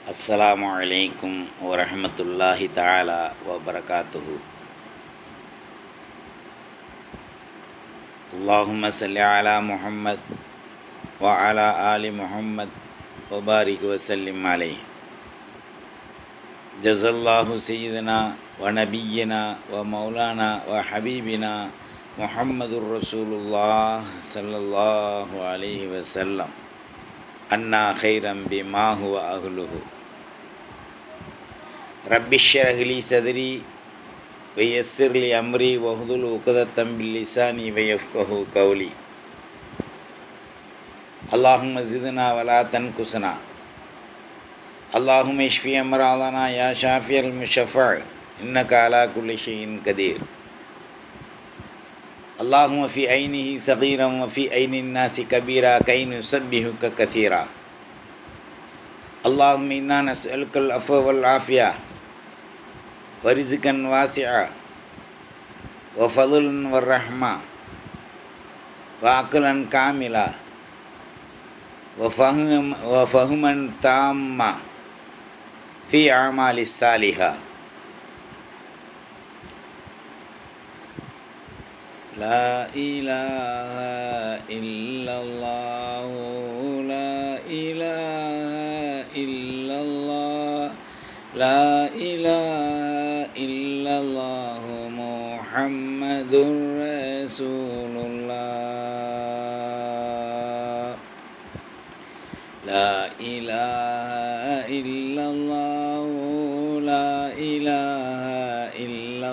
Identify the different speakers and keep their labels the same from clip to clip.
Speaker 1: السلام عليكم ورحمة الله تعالى وبركاته اللهم صل على محمد وعلى آل محمد وبارك وسلم عليه جزا الله سيدنا ونبينا ومولانا وحبيبنا محمد رسول الله صلى الله عليه وسلم أنا خيرا بما هو أهله رب اشرح لي صدري ويسر لي أمري واحلل عقدة من لساني ويفقه قولي اللهم زدنا ولا تنقصنا اللهم اشفي أمراضنا يا شافي المشفع إنك على كل شيء قدير اللهم في عينه صغيرا وفي عين الناس كبيرا كي نسبحك كثيرا اللهم إنا نسألك العفو والعافية ورزقا واسعا وفضلا والرحمة وعقلا كاملا وفهم وفهما تاما في أعمال الصالحة لا إله إلا الله لا إله إلا الله لا إله إلا الله محمد رسول الله لا إله إلا الله لا إله إلا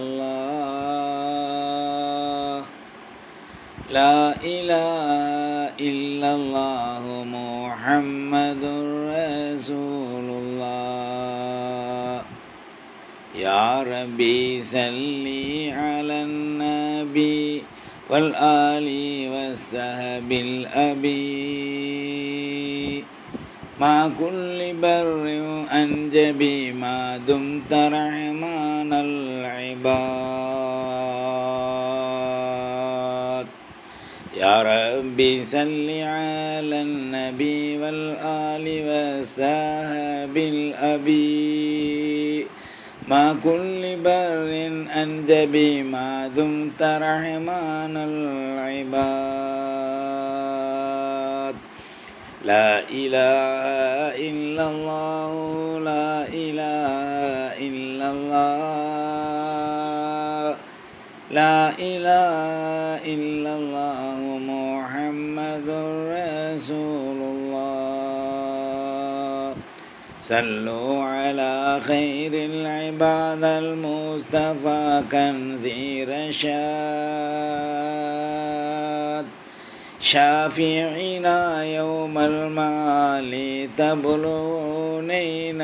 Speaker 1: الله لا إله إلا الله محمد رسول الله يا ربي صل على النبي والآل والسهب الأبي مع كل بر أنجبي ما دمت رحمن العباد يا ربي صل على النبي والآل وسهب الأبي ما كل بر أنجبي ما دمت رحمن العباد لا إله إلا الله لا إله إلا الله لا إله إلا الله محمد رسول الله صلوا على خير العباد المصطفى كنزي رشاد شافعنا يوم المعال تبلغونين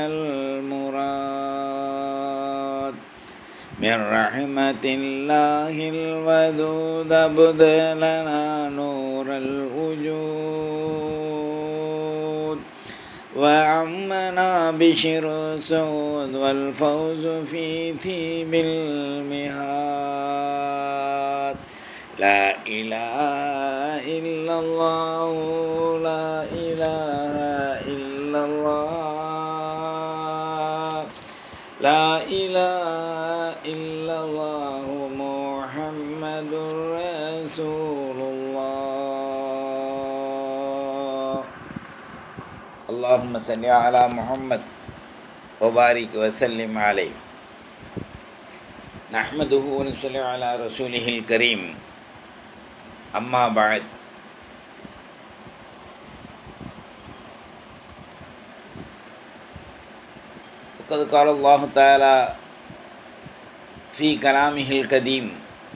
Speaker 1: المراد من رحمة الله الودود أبدلنا نور الوجود وعمنا بشر السود والفوز في تيب المهاد لا إله إلا الله لا إله إلا الله لا إله إلا الله محمد رسول الله اللهم صل على محمد وبارك وسلم عليه نحمده ونصلي على رسوله الكريم أما بعد فقد قال الله تعالى في كلامه القديم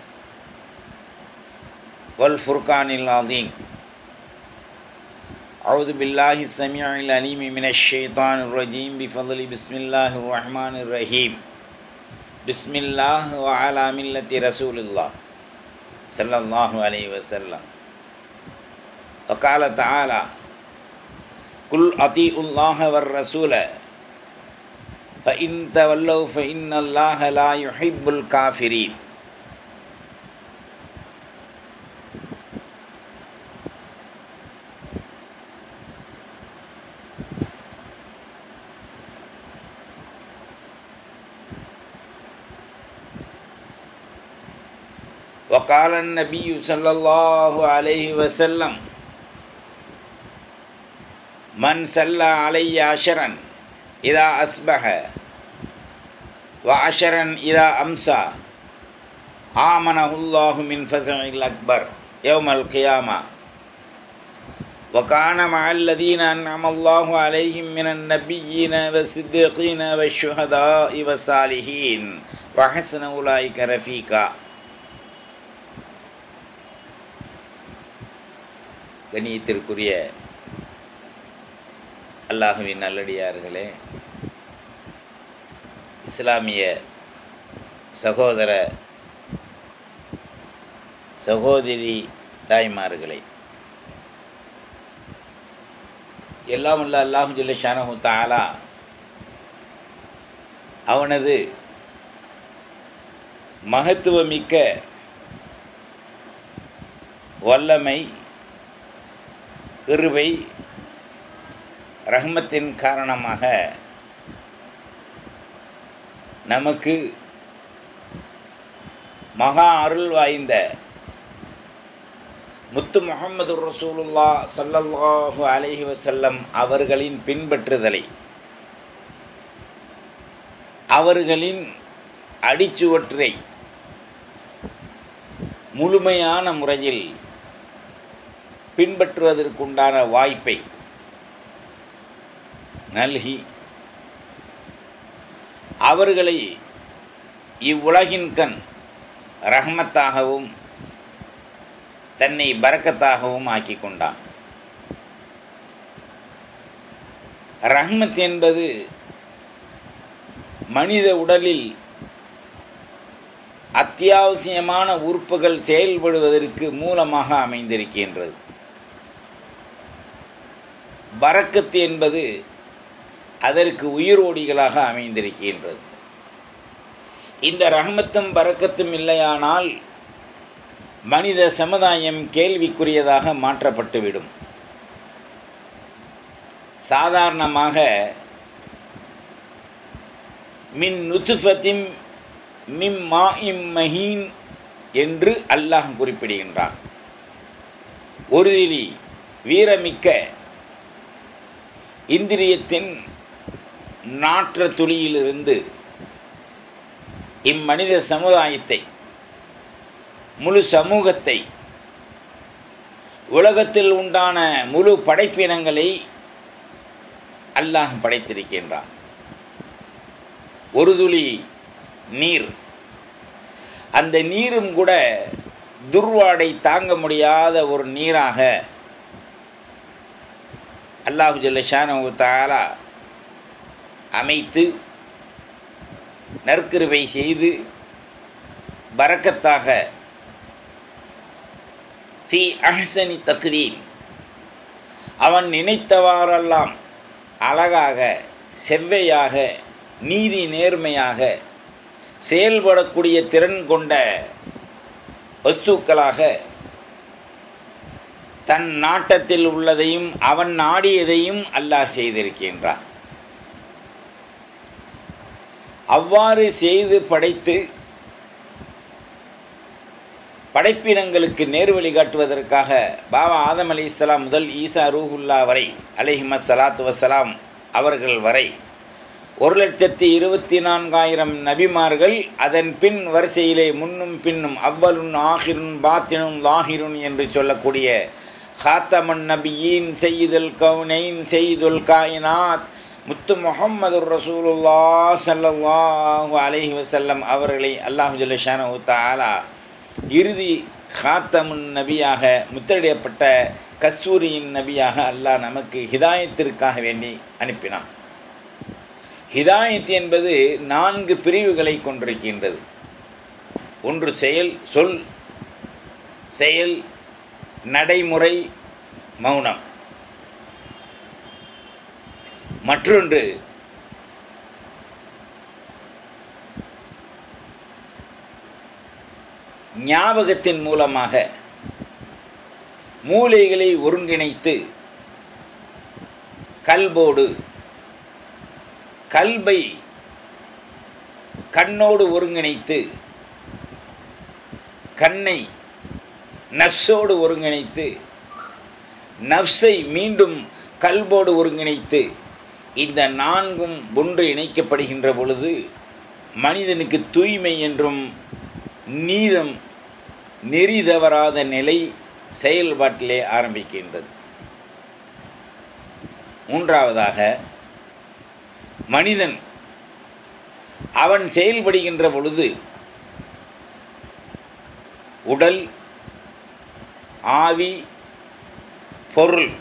Speaker 1: والفرقان العظيم أعوذ بالله السميع العليم من الشيطان الرجيم بفضل بسم الله الرحمن الرحيم بسم الله وعلى ملة رسول الله صلى الله عليه وسلم وقال تعالى قل أطيعوا الله والرسول فإن تولوا فإن الله لا يحب الكافرين وقال النبي صلى الله عليه وسلم من صلى علي عشرا إذا أصبح وعشرا إذا أمسى آمنه الله من فزع الأكبر يوم القيامة وكان مع الذين أنعم الله عليهم من النبيين والصديقين والشهداء والصالحين وحسن أولئك رفيقا கணியத்திற்குரிய அல்லாஹுவின் நல்லடியார்களே இஸ்லாமிய சகோதர சகோதரி தாய்மார்களே எல்லாம் உள்ள அல்லாஹு ஜல்ல ஷானஹு தாலா அவனது மகத்துவமிக்க வல்லமை கிருபை ரஹ்மத்தின் காரணமாக நமக்கு மகா அருள் வாய்ந்த முத்து முகமது ரசூலுல்லா சல்லல்லாஹு அலைஹி வசல்லம் அவர்களின் பின்பற்றுதலை அவர்களின் அடிச்சுவற்றை முழுமையான முறையில் பின்பற்றுவதற்குண்டான வாய்ப்பை நல்கி அவர்களை இவ்வுலகின் கண் ரஹமத்தாகவும் தன்னை பறக்கத்தாகவும் ஆக்கி கொண்டான் ரஹ்மத் என்பது மனித உடலில் அத்தியாவசியமான உறுப்புகள் செயல்படுவதற்கு மூலமாக அமைந்திருக்கின்றது பறக்கத்து என்பது அதற்கு உயிரோடிகளாக அமைந்திருக்கின்றது இந்த ரஹமத்தும் பறக்கத்தும் இல்லையானால் மனித சமுதாயம் கேள்விக்குரியதாக மாற்றப்பட்டுவிடும் சாதாரணமாக மின் நுத்துஃபத்தின் மிம் மா இம் மஹீன் என்று அல்லாஹ் குறிப்பிடுகின்றான் ஒருதிலி வீரமிக்க இந்திரியத்தின் நாற்ற துளியிலிருந்து இம்மனித சமுதாயத்தை முழு சமூகத்தை உலகத்தில் உண்டான முழு படைப்பினங்களை அல்லாஹ் படைத்திருக்கின்றான் ஒரு துளி நீர் அந்த நீரும் கூட துர்வாடை தாங்க முடியாத ஒரு நீராக அல்லாஹு ஜல்லஷானு தாலா அமைத்து நற்கிருவை செய்து பறக்கத்தாக ஃபி அஹ்சனி தக்வீம் அவன் நினைத்தவாறெல்லாம் அழகாக செவ்வையாக நீதி நேர்மையாக செயல்படக்கூடிய திறன் கொண்ட வஸ்துக்களாக தன் நாட்டத்தில் உள்ளதையும் அவன் நாடியதையும் அல்லாஹ் செய்திருக்கின்றான் அவ்வாறு செய்து படைத்து படைப்பினங்களுக்கு நேர்வழி காட்டுவதற்காக பாபா ஆதம் அலி இஸ்லாம் முதல் ஈசா ரூஹுல்லா வரை அலிஹமத் சலாத்து வசலாம் அவர்கள் வரை ஒரு லட்சத்தி இருபத்தி நான்காயிரம் நபிமார்கள் அதன் பின் வரிசையிலே முன்னும் பின்னும் அவ்வலுன் ஆஹிருன் பாத்தினும் லாஹிருன் என்று சொல்லக்கூடிய ஹாத்தமன் நபியின் செய்யுதல் கவுனைன் செய்துல் காயினாத் முத்து முகம்மது ரசூலுல்லா சல்லல்லாஹு அலைஹி வசல்லம் அவர்களை அல்லாஹு ஜல்லஷானு தாலா இறுதி ஹாத்தமுன் நபியாக முத்திரையிடப்பட்ட கஸ்தூரியின் நபியாக அல்லாஹ் நமக்கு ஹிதாயத்திற்காக வேண்டி அனுப்பினான் ஹிதாயத் என்பது நான்கு பிரிவுகளை கொண்டிருக்கின்றது ஒன்று செயல் சொல் செயல் நடைமுறை மௌனம் மற்றொன்று ஞாபகத்தின் மூலமாக மூளைகளை ஒருங்கிணைத்து கல்போடு கல்பை கண்ணோடு ஒருங்கிணைத்து கண்ணை நஃப்ஸோடு ஒருங்கிணைத்து நஃப்ஸை மீண்டும் கல்போடு ஒருங்கிணைத்து இந்த நான்கும் ஒன்று இணைக்கப்படுகின்ற பொழுது மனிதனுக்கு தூய்மை என்றும் நீதம் நெறி தவறாத நிலை செயல்பாட்டிலே ஆரம்பிக்கின்றது மூன்றாவதாக மனிதன் அவன் செயல்படுகின்ற பொழுது உடல் ஆவி பொருள்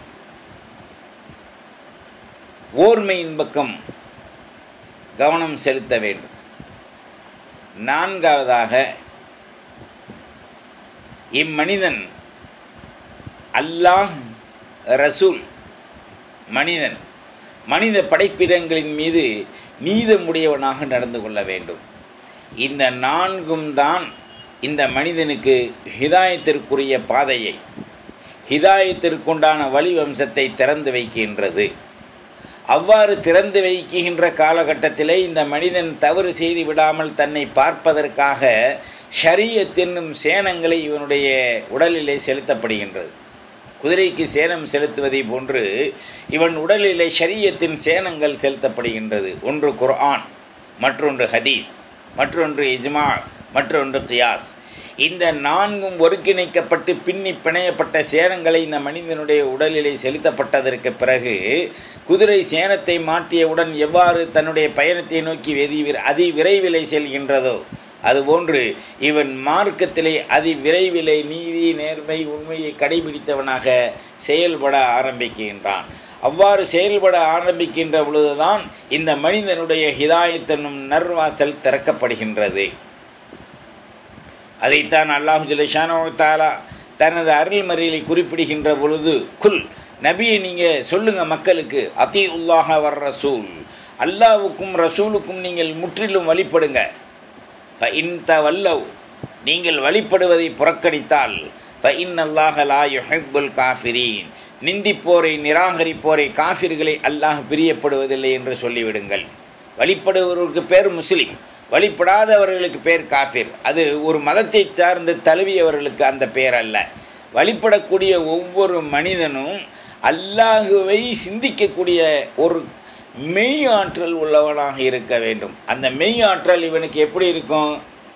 Speaker 1: ஓர்மையின் பக்கம் கவனம் செலுத்த வேண்டும் நான்காவதாக இம்மனிதன் அல்லாஹ் ரசூல் மனிதன் மனித படைப்பிடங்களின் மீது நீதமுடையவனாக நடந்து கொள்ள வேண்டும் இந்த நான்கும் தான் இந்த மனிதனுக்கு ஹிதாயத்திற்குரிய பாதையை ஹிதாயத்திற்குண்டான வழிவம்சத்தை திறந்து வைக்கின்றது அவ்வாறு திறந்து வைக்கின்ற காலகட்டத்திலே இந்த மனிதன் தவறு செய்து விடாமல் தன்னை பார்ப்பதற்காக ஷரியத் என்னும் சேனங்களை இவனுடைய உடலிலே செலுத்தப்படுகின்றது குதிரைக்கு சேனம் செலுத்துவதை போன்று இவன் உடலிலே ஷரியத்தின் சேனங்கள் செலுத்தப்படுகின்றது ஒன்று குர்ஆன் மற்றொன்று ஹதீஸ் மற்றொன்று இஜ்மா மற்றொன்று கியாஸ் இந்த நான்கும் ஒருங்கிணைக்கப்பட்டு பின்னி பிணையப்பட்ட சேனங்களை இந்த மனிதனுடைய உடலிலே செலுத்தப்பட்டதற்கு பிறகு குதிரை சேனத்தை மாற்றியவுடன் எவ்வாறு தன்னுடைய பயணத்தை நோக்கி வெதி அதி விரைவிலை செல்கின்றதோ அதுபோன்று இவன் மார்க்கத்திலே அதி விரைவிலே நீதி நேர்மை உண்மையை கடைபிடித்தவனாக செயல்பட ஆரம்பிக்கின்றான் அவ்வாறு செயல்பட ஆரம்பிக்கின்ற பொழுதுதான் இந்த மனிதனுடைய ஹிதாயத் என்னும் நர்வாசல் திறக்கப்படுகின்றது அதைத்தான் அல்லாஹு ஜிலேஷானோ தாலா தனது அருள்மறையிலை குறிப்பிடுகின்ற பொழுது குல் நபியை நீங்கள் சொல்லுங்கள் மக்களுக்கு அதி உல்லாஹ வர் ரசூல் அல்லாவுக்கும் ரசூலுக்கும் நீங்கள் முற்றிலும் வழிபடுங்க ஃப இன்த வல்லவ் நீங்கள் வழிபடுவதை புறக்கணித்தால் ஃப இன் அல்லாஹ லா யுஹிப்புல் காஃபிரீன் நிந்திப்போரை நிராகரிப்போரை காஃபிர்களை அல்லாஹ் பிரியப்படுவதில்லை என்று சொல்லிவிடுங்கள் வழிபடுபவருக்கு பேர் முஸ்லீம் வழிபடாதவர்களுக்கு பேர் காஃபிர் அது ஒரு மதத்தை சார்ந்து தழுவியவர்களுக்கு அந்த பேர் அல்ல வழிபடக்கூடிய ஒவ்வொரு மனிதனும் அல்லாஹுவை சிந்திக்கக்கூடிய ஒரு மெய் ஆற்றல் உள்ளவனாக இருக்க வேண்டும் அந்த மெய் ஆற்றல் இவனுக்கு எப்படி இருக்கும்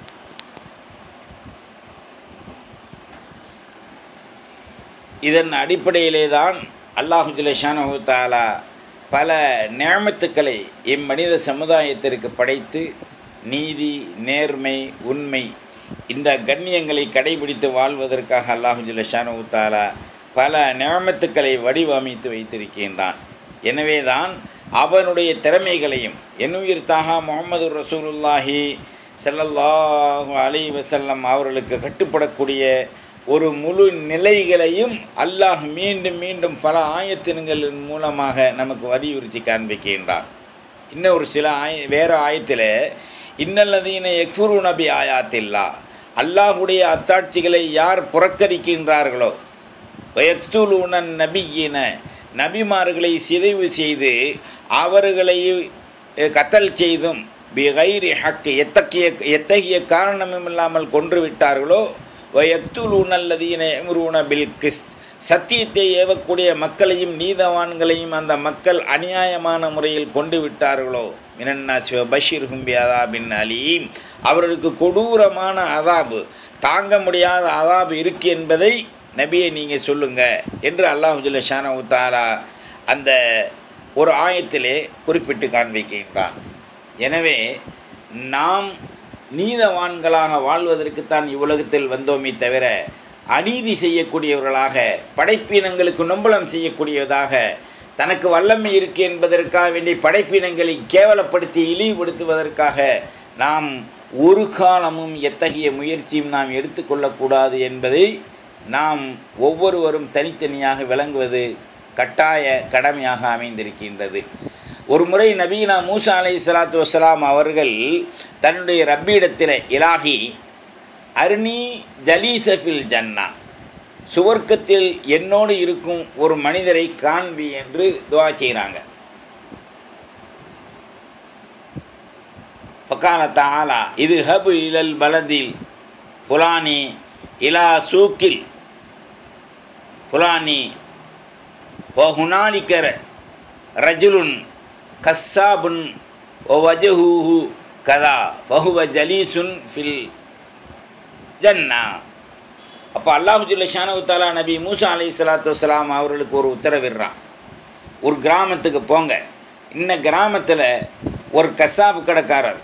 Speaker 1: இதன் அடிப்படையிலே தான் அல்லாஹு ஜிலேஷானு தாலா பல நியமத்துக்களை இம்மனித சமுதாயத்திற்கு படைத்து நீதி நேர்மை உண்மை இந்த கண்ணியங்களை கடைபிடித்து வாழ்வதற்காக அல்லாஹு ஜிலேஷானு தாலா பல நியமத்துக்களை வடிவமைத்து வைத்திருக்கின்றான் எனவே தான் அவனுடைய திறமைகளையும் என்னுயிர் தாகா முகமது ரசூலுல்லாஹி ஸல்லல்லாஹு அலைஹி வஸல்லம் அவர்களுக்கு கட்டுப்படக்கூடிய ஒரு முழு நிலைகளையும் அல்லாஹ் மீண்டும் மீண்டும் பல ஆயத்தினங்களின் மூலமாக நமக்கு வலியுறுத்தி காண்பிக்கின்றான் இன்னும் ஒரு சில ஆய வேறு ஆயத்தில் இன்னல்லதீன எக்ஃபுரு நபி ஆயாத்தில்லா அல்லாஹுடைய அத்தாட்சிகளை யார் புறக்கணிக்கின்றார்களோ வயக்துலூனன் நபியின நபிமார்களை சிதைவு செய்து அவர்களை கத்தல் செய்தும் பிகைரி ஹக்கு எத்தகைய எத்தகைய காரணமும் இல்லாமல் கொன்று விட்டார்களோ வயக்துலூனல்லதீன எம்ரூன பில் கிஸ் சத்தியத்தை ஏவக்கூடிய மக்களையும் நீதவான்களையும் அந்த மக்கள் அநியாயமான முறையில் கொண்டு விட்டார்களோ மினன்னா சிவ பஷீர் ஹும்பி அதாபின் அலீம் அவர்களுக்கு கொடூரமான அதாபு தாங்க முடியாத அதாபு இருக்கு என்பதை நபியை நீங்கள் சொல்லுங்க என்று அல்லாஹுல்ல ஷானு தாலா அந்த ஒரு ஆயத்திலே குறிப்பிட்டு காண்பிக்கின்றான் எனவே நாம் நீதவான்களாக வாழ்வதற்குத்தான் இவ்வுலகத்தில் வந்தோமே தவிர அநீதி செய்யக்கூடியவர்களாக படைப்பினங்களுக்கு நொம்பலம் செய்யக்கூடியதாக தனக்கு வல்லமை இருக்கு என்பதற்காக வேண்டிய படைப்பினங்களை கேவலப்படுத்தி இழிவுபடுத்துவதற்காக நாம் ஒரு காலமும் எத்தகைய முயற்சியும் நாம் எடுத்துக்கொள்ளக்கூடாது என்பதை நாம் ஒவ்வொருவரும் தனித்தனியாக விளங்குவது கட்டாய கடமையாக அமைந்திருக்கின்றது ஒரு முறை நபீனா மூசா அலை சலாத்து வசலாம் அவர்கள் தன்னுடைய ரப்பிடத்தில் இலாகி அருணி ஜலீசஃபில் ஜன்னா சுவர்க்கத்தில் என்னோடு இருக்கும் ஒரு மனிதரை காண்பி என்று துவா செய்கிறாங்க பக்கால தாலா இது ஹபு இலல் பலதில் புலானி இலா சூக்கில் ஃபுலானி ஓ ஹுனாலிக்கர் ரஜுலுன் கஸ்ஸாபுன் ஓ வஜஹூஹு கதா ஃபஹுவ ஜலீசுன் ஃபில் ஜன்னா அப்போ அல்லாஹு ஜுல்லஷானு தாலா நபி மூசா அலி சலாத்து வலாம் அவர்களுக்கு ஒரு உத்தரவிடுறான் ஒரு கிராமத்துக்கு போங்க இன்ன கிராமத்தில் ஒரு கசாப்பு கடைக்காரர்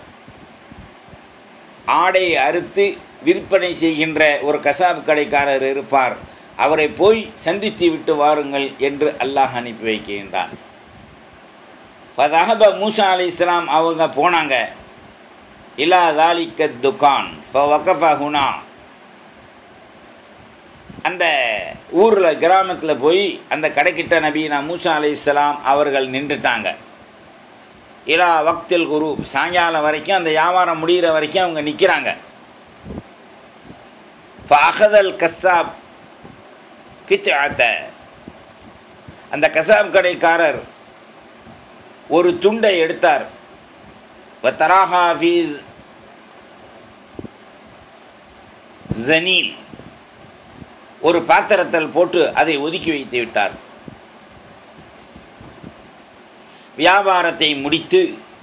Speaker 1: ஆடையை அறுத்து விற்பனை செய்கின்ற ஒரு கசாப்பு கடைக்காரர் இருப்பார் அவரை போய் சந்தித்து விட்டு வாருங்கள் என்று அல்லாஹ் அனுப்பி வைக்கின்றான் ஃபதஹப மூசா அலி இஸ்லாம் அவங்க போனாங்க இலா தாலிக்க துகான் ஃபவகஃப ஹுனா அந்த ஊரில் கிராமத்தில் போய் அந்த கடைக்கிட்ட நபீனா மூசா அலி இஸ்லாம் அவர்கள் நின்றுட்டாங்க இலா வக்தில் குரு சாயங்காலம் வரைக்கும் அந்த வியாபாரம் முடிகிற வரைக்கும் அவங்க நிற்கிறாங்க ஃபஹதல் கசாப் கிச்சாத்த அந்த கசாப் கடைக்காரர் ஒரு துண்டை எடுத்தார் தராஹா ஃபீஸ் ஜனீல் ஒரு பாத்திரத்தில் போட்டு அதை ஒதுக்கி வைத்து விட்டார் வியாபாரத்தை முடித்து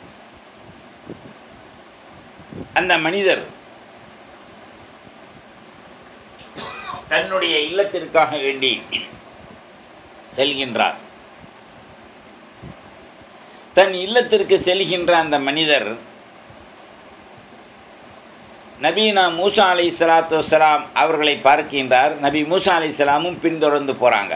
Speaker 1: அந்த மனிதர் தன்னுடைய இல்லத்திற்காக வேண்டி செல்கின்றார் தன் இல்லத்திற்கு செல்கின்ற அந்த மனிதர் நபீனா மூசா அலை சலாத்து வலாம் அவர்களை பார்க்கின்றார் நபி மூசா அலை சலாமும் பின்தொடர்ந்து போகிறாங்க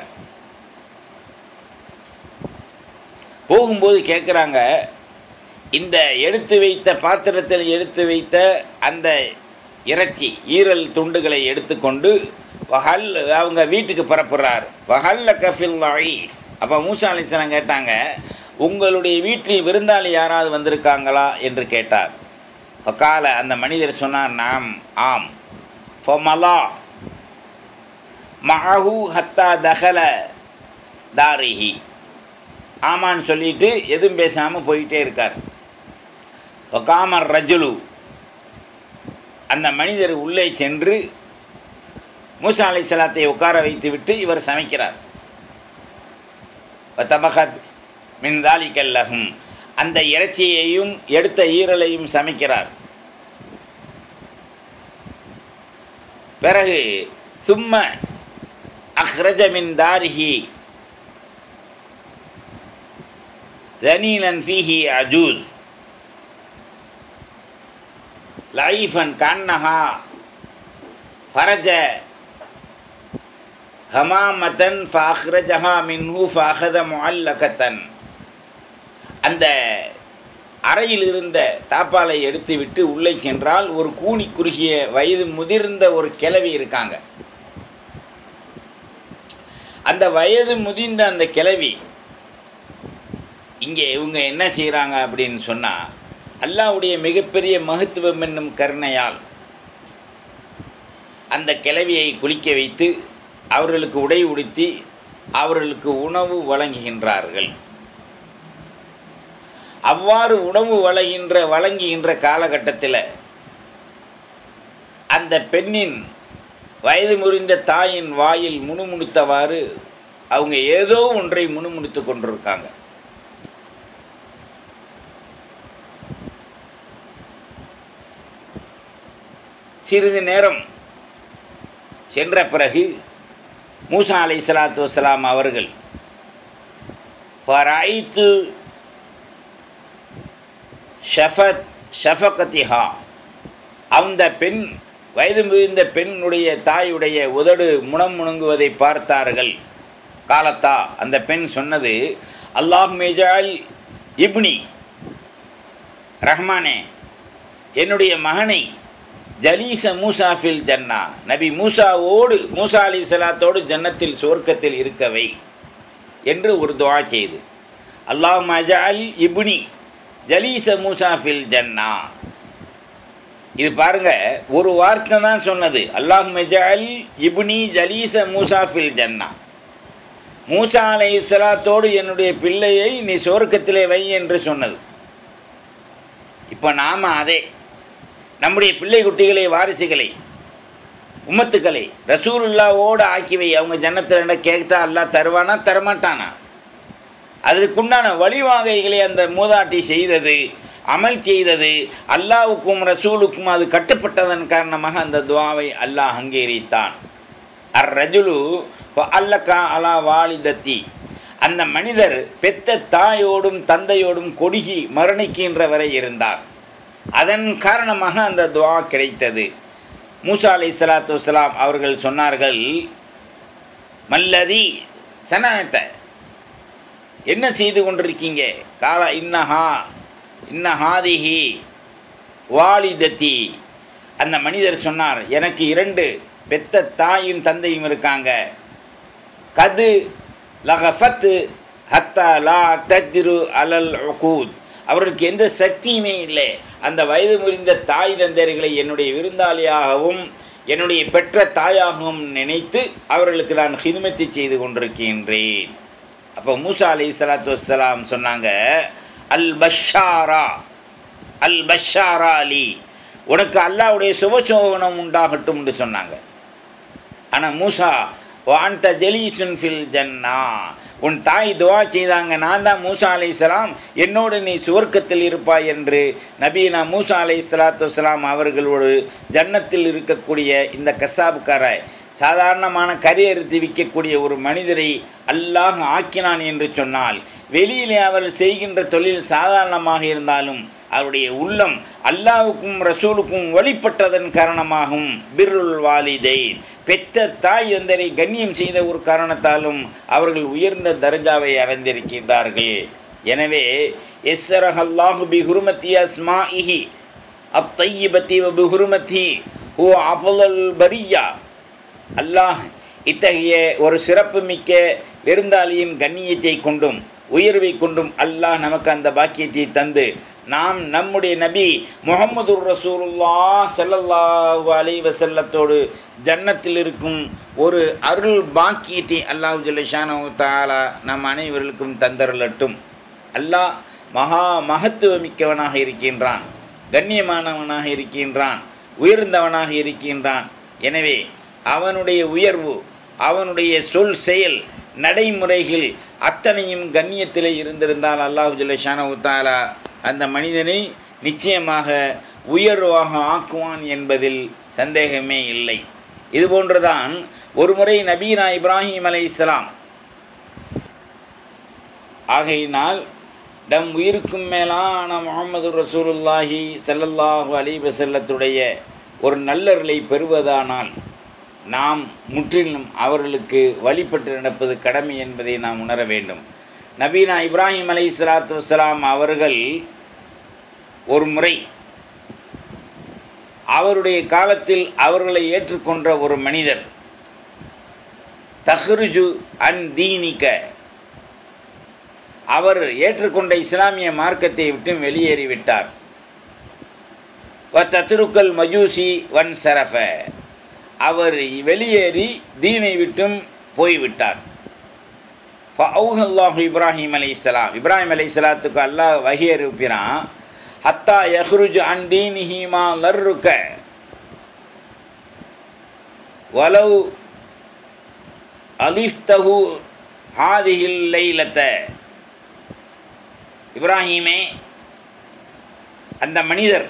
Speaker 1: போகும்போது கேட்குறாங்க இந்த எடுத்து வைத்த பாத்திரத்தில் எடுத்து வைத்த அந்த இறைச்சி ஈரல் துண்டுகளை எடுத்துக்கொண்டு வஹல் அவங்க வீட்டுக்கு பரப்புறார் வஹல்ல கஃபில் லைஃப் அப்போ மூசா அலிஸ்லாம் கேட்டாங்க உங்களுடைய வீட்டில் விருந்தாளி யாராவது வந்திருக்காங்களா என்று கேட்டார் கால அந்த மனிதர் சொன்னார் நாம் ஆம் ஃபொமலா மஹு ஹத்தா தகல தாரிஹி ஆமான்னு சொல்லிட்டு எதுவும் பேசாமல் போயிட்டே இருக்கார் ஒகாமர் ரஜுலு அந்த மனிதர் உள்ளே சென்று மூசா அலை சலாத்தை உட்கார வைத்து விட்டு இவர் சமைக்கிறார் தபகத் மின் தாலிக்கல்லகும் அந்த இறைச்சியையும் எடுத்த ஈரலையும் சமைக்கிறார் பிறகு சும்ம அஹ்ரஜ மின் தாரிஹி தனீலன் ஃபீஹி அஜூஸ் லைஃபன் கண்ணஹா ஃபரஜ ஹமாமத்தன் ஃபாஹ்ரஜஹா மின்ஹு ஃபாஹத முஅல்லகத்தன் அந்த அறையில் இருந்த தாப்பாலை எடுத்துவிட்டு உள்ளே சென்றால் ஒரு கூனி குறுகிய வயது முதிர்ந்த ஒரு கிழவி இருக்காங்க அந்த வயது முதிர்ந்த அந்த கிழவி இங்கே இவங்க என்ன செய்கிறாங்க அப்படின்னு சொன்னால் அல்லாவுடைய மிகப்பெரிய மகத்துவம் என்னும் கருணையால் அந்த கிழவியை குளிக்க வைத்து அவர்களுக்கு உடை உடுத்தி அவர்களுக்கு உணவு வழங்குகின்றார்கள் அவ்வாறு உணவு வழங்குகின்ற வழங்குகின்ற காலகட்டத்தில் அந்த பெண்ணின் வயது முறிந்த தாயின் வாயில் முணுமுணுத்தவாறு அவங்க ஏதோ ஒன்றை முணுமுணுத்து கொண்டிருக்காங்க சிறிது நேரம் சென்ற பிறகு மூசா அலை சலாத்து வலாம் அவர்கள் ஃபராய்த்து ஷஃபத் ஷஃபகத்திஹா அந்த பெண் வயது முதிர்ந்த பெண்ணுடைய தாயுடைய உதடு முனம் முணுங்குவதை பார்த்தார்கள் காலத்தா அந்த பெண் சொன்னது அல்லாஹ் மேஜால் இப்னி ரஹ்மானே என்னுடைய மகனை ஜலீச மூசாஃபில் ஜன்னா நபி மூசாவோடு மூசா அலி சலாத்தோடு ஜன்னத்தில் சுவர்க்கத்தில் இருக்கவை என்று ஒரு துவா செய்து அல்லாஹ் மஜால் இப்னி ஜலீச மூசாஃபில் ஜன்னா இது பாருங்க ஒரு வார்த்தை தான் சொன்னது அல்லாஹ் மெஜால் இப்னி ஜலீச மூசாஃபில் ஜன்னா மூசா அலை இஸ்லாத்தோடு என்னுடைய பிள்ளையை நீ சொர்க்கத்திலே வை என்று சொன்னது இப்போ நாம் அதே நம்முடைய பிள்ளை குட்டிகளை வாரிசுகளை உம்மத்துக்களை ரசூலுல்லாவோடு ஆக்கிவை அவங்க ஜன்னத்தில் கேட்கத்தா அல்லா தருவானா தரமாட்டானா அதற்குண்டான வழிவாகைகளை அந்த மூதாட்டி செய்தது அமல் செய்தது அல்லாவுக்கும் ரசூலுக்கும் அது கட்டுப்பட்டதன் காரணமாக அந்த துவாவை அல்லாஹ் அங்கீகரித்தான் அர் ரஜுலு அல்லக்கா அலா வாலிதத்தி அந்த மனிதர் பெத்த தாயோடும் தந்தையோடும் கொடுகி மரணிக்கின்ற வரை இருந்தார் அதன் காரணமாக அந்த துவா கிடைத்தது மூசா அலை சலாத்து வலாம் அவர்கள் சொன்னார்கள் மல்லதி சனாத்த என்ன செய்து கொண்டிருக்கீங்க காலா இன்னஹா இன்னஹாதிஹி வாலிதத்தி அந்த மனிதர் சொன்னார் எனக்கு இரண்டு பெத்த தாயும் தந்தையும் இருக்காங்க கது லகஃபத்து ஹத்தா லா தத்திரு அலல் உகூத் அவர்களுக்கு எந்த சக்தியுமே இல்லை அந்த வயது முறிந்த தாய் தந்தையர்களை என்னுடைய விருந்தாளியாகவும் என்னுடைய பெற்ற தாயாகவும் நினைத்து அவர்களுக்கு நான் ஹிதுமத்தை செய்து கொண்டிருக்கின்றேன் அப்போ மூசா அலி சலாத்து வலாம் சொன்னாங்க அல் பஷாரா அல் பஷாரா அலி உனக்கு அல்லாவுடைய சுபசோகனம் உண்டாகட்டும் என்று சொன்னாங்க ஆனால் மூசா வான்த ஜெலீசுன் ஃபில் ஜன்னா உன் தாய் துவா செய்தாங்க நான் தான் மூசா அலை சலாம் என்னோடு நீ சுவர்க்கத்தில் இருப்பாய் என்று நபீனா மூசா அலை சலாத்து வலாம் அவர்களோடு ஜன்னத்தில் இருக்கக்கூடிய இந்த கசாபுக்கார சாதாரணமான கரியறுத்து விற்கக்கூடிய ஒரு மனிதரை அல்லாஹ் ஆக்கினான் என்று சொன்னால் வெளியிலே அவர் செய்கின்ற தொழில் சாதாரணமாக இருந்தாலும் அவருடைய உள்ளம் அல்லாவுக்கும் ரசூலுக்கும் வழிபட்டதன் காரணமாகவும் பிர்ருல் வாலிதை பெற்ற தாய் தந்தரை கண்ணியம் செய்த ஒரு காரணத்தாலும் அவர்கள் உயர்ந்த தர்ஜாவை அடைந்திருக்கின்றார்கள் எனவே எஸ்ஸரஹ் அல்லாஹு பி ஹுருமத்தி அஸ்மா இஹி அப் தையிபத்தி பி ஹுருமத்தி ஓ அபுல் பரியா அல்லாஹ் இத்தகைய ஒரு சிறப்புமிக்க விருந்தாளியின் கண்ணியத்தை கொண்டும் உயர்வை கொண்டும் அல்லாஹ் நமக்கு அந்த பாக்கியத்தை தந்து நாம் நம்முடைய நபி முகமது ரசூலுல்லா செல்லல்லாஹு அலை வசல்லத்தோடு ஜன்னத்தில் இருக்கும் ஒரு அருள் பாக்கியத்தை அல்லாஹு ஜல்லிஷானு தாலா நம் அனைவர்களுக்கும் தந்தரலட்டும் அல்லாஹ் மகா மகத்துவமிக்கவனாக இருக்கின்றான் கண்ணியமானவனாக இருக்கின்றான் உயர்ந்தவனாக இருக்கின்றான் எனவே அவனுடைய உயர்வு அவனுடைய சொல் செயல் நடைமுறைகள் அத்தனையும் கண்ணியத்தில் இருந்திருந்தால் அல்லாஹு ஜல்லிஷானு தாலா அந்த மனிதனை நிச்சயமாக உயர்வாக ஆக்குவான் என்பதில் சந்தேகமே இல்லை இதுபோன்றுதான் ஒருமுறை நபீனா இப்ராஹிம் அலை இஸ்லாம் ஆகையினால் தம் உயிருக்கும் மேலான முகமது ரசூலுல்லாஹி சல்லல்லாஹு அலி வசல்லத்துடைய ஒரு நல்லர்களை பெறுவதானால் நாம் முற்றிலும் அவர்களுக்கு வழிபட்டு நடப்பது கடமை என்பதை நாம் உணர வேண்டும் நபீனா இப்ராஹிம் அலை சலாத்து வலாம் அவர்கள் ஒரு முறை அவருடைய காலத்தில் அவர்களை ஏற்றுக்கொண்ட ஒரு மனிதர் தஹ்ருஜு அன் தீனிக்க அவர் ஏற்றுக்கொண்ட இஸ்லாமிய மார்க்கத்தை விட்டு வெளியேறிவிட்டார் வ தத்ருக்கல் மஜூசி வன் சரஃப அவர் வெளியேறி தீனை விட்டும் போய்விட்டார் ஃபவுஹல்லாஹு இப்ராஹிம் அலை இஸ்லாம் இப்ராஹிம் அலை இஸ்லாத்துக்கு அல்லாஹ் வகி அனுப்பினான் ஹத்தா யஹ்ருஜ் அன் தீனிஹிமா லர்ருக்க வலவ் அலிஃப்தஹு ஹாதிஹில் லைலத்த இப்ராஹிமே அந்த மனிதர்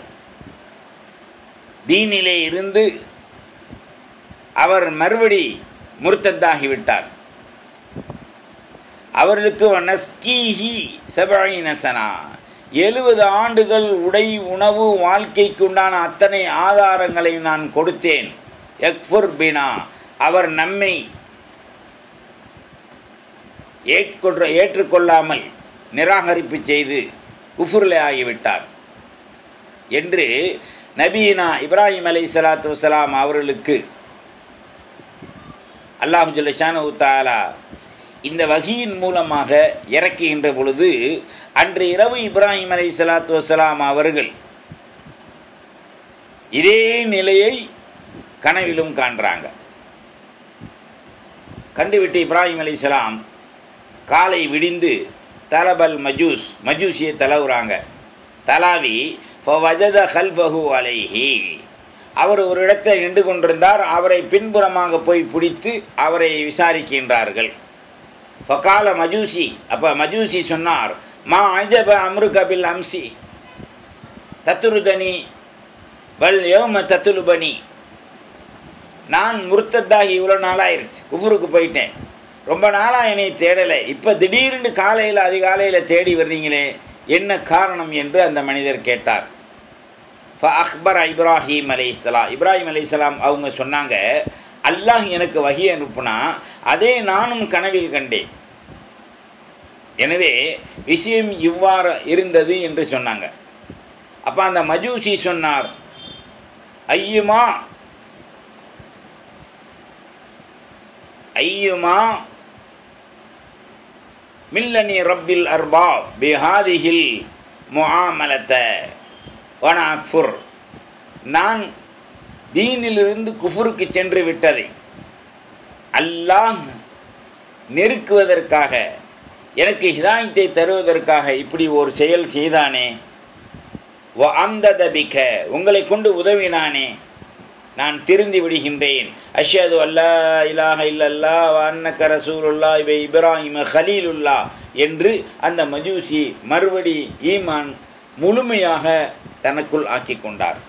Speaker 1: தீனிலே இருந்து அவர் மறுபடி முர்த்தத்தாகிவிட்டார் அவர்களுக்கு நஸ்கீஹி செபாயினசனா எழுபது ஆண்டுகள் உடை உணவு வாழ்க்கைக்கு உண்டான அத்தனை ஆதாரங்களை நான் கொடுத்தேன் எக்ஃபுர் பினா அவர் நம்மை ஏற்கொன்ற ஏற்றுக்கொள்ளாமல் நிராகரிப்பு செய்து குஃபுர்லே ஆகிவிட்டார் என்று நபீனா இப்ராஹிம் அலை சலாத்து வலாம் அவர்களுக்கு அல்லாஹு ஜல்லஷானு தாலா இந்த வகியின் மூலமாக இறக்குகின்ற பொழுது அன்று இரவு இப்ராஹிம் அலை சலாத்து வலாம் அவர்கள் இதே நிலையை கனவிலும் காண்றாங்க கண்டுவிட்டு இப்ராஹிம் அலி சலாம் காலை விடிந்து தலபல் மஜூஸ் மஜூசியை தலவுறாங்க தலாவி ஃபவஜத ஹல்ஃபஹு அலைஹி அவர் ஒரு இடத்தில் நின்று கொண்டிருந்தார் அவரை பின்புறமாக போய் பிடித்து அவரை விசாரிக்கின்றார்கள் ஃபகால மஜூசி அப்போ மஜூசி சொன்னார் மா அஜப அம்ரு கபில் அம்சி தத்துருதனி வல் யோம தத்துலுபனி நான் முருத்தத்தாகி இவ்வளோ நாளாயிருச்சு குஃபுருக்கு போயிட்டேன் ரொம்ப நாளாக என்னை தேடலை இப்போ திடீர்னு காலையில் அதிகாலையில் தேடி வர்றீங்களே என்ன காரணம் என்று அந்த மனிதர் கேட்டார் ஃப அக்பர் இப்ராஹிம் அலை இஸ்லாம் இப்ராஹிம் அலை இஸ்லாம் அவங்க சொன்னாங்க அல்லாஹ் எனக்கு வகி அனுப்புனா அதே நானும் கனவில் கண்டேன் எனவே விஷயம் இவ்வாறு இருந்தது என்று சொன்னாங்க அப்போ அந்த மஜூசி சொன்னார் ஐயுமா ஐயுமா மில்லனி ரப்பில் அர்பா பிஹாதிஹில் முஆமலத்த வனாக்ஃபுர் நான் தீனிலிருந்து குஃபுருக்கு சென்று விட்டதை அல்லாஹ் நெருக்குவதற்காக எனக்கு ஹிதாயத்தை தருவதற்காக இப்படி ஒரு செயல் செய்தானே வ அந்ததபிக்க உங்களை கொண்டு உதவினானே நான் திருந்தி விடுகின்றேன் அஷது அல்லா இலாஹ இல்லல்லா அன்னக்க ரசூலுல்லா இவை இப்ராஹிம ஹலீலுல்லா என்று அந்த மஜூசி மறுபடி ஈமான் முழுமையாக தனக்குள் ஆக்கி கொண்டார்